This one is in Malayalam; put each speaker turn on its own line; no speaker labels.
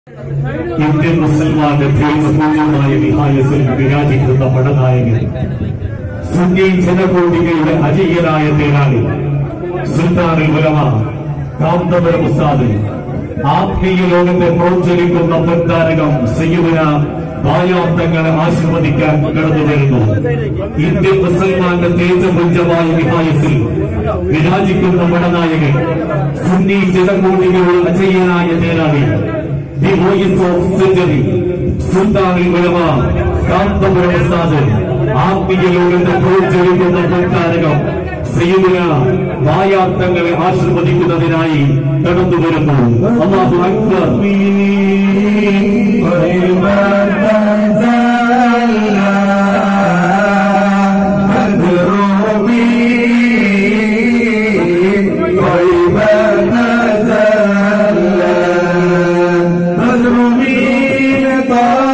ഇന്ത്യൻ മുസൽമാന്റെ ധീരപൂജ്യമായ വിഹായസിൽ വിരാജിക്കുന്ന പടനായകൻ സുന്നി ജനകോടികളുടെ അജയ്യനായ തേരാളി സുൽത്താനുൽ ഉലമ കാന്തപുരം ഉസ്താദ് ആത്മീയ ലോകത്തെ പ്രോജ്വലിക്കുന്ന പൊൻതാരകം സയ്യുവിന വായാന്തങ്ങളെ ആശീർവദിക്കാൻ കടന്നു വരുന്നു ഇന്ത്യൻ മുസൽമാന്റെ തേജപുഞ്ചമായ വിഹായസിൽ വിരാജിക്കുന്ന പടനായകൻ സുന്നി ജനകോടികളുടെ അജയ്യനായ തേരാളി ദി വോയിസ് ഓഫ് സെഞ്ചുറി സുൽത്താനുൽ ഉലമ കാന്തപുരം ഉസ്താദ് ആത്മീയ ലോകത്തെ പ്രോജ്വലിക്കുന്ന പൊൻതാരകം ശ്രീമുന വായാർത്ഥങ്ങളെ ആശീർവദിക്കുന്നതിനായി കടന്നു വരുന്നു അള്ളാഹു അക്ബർ
طال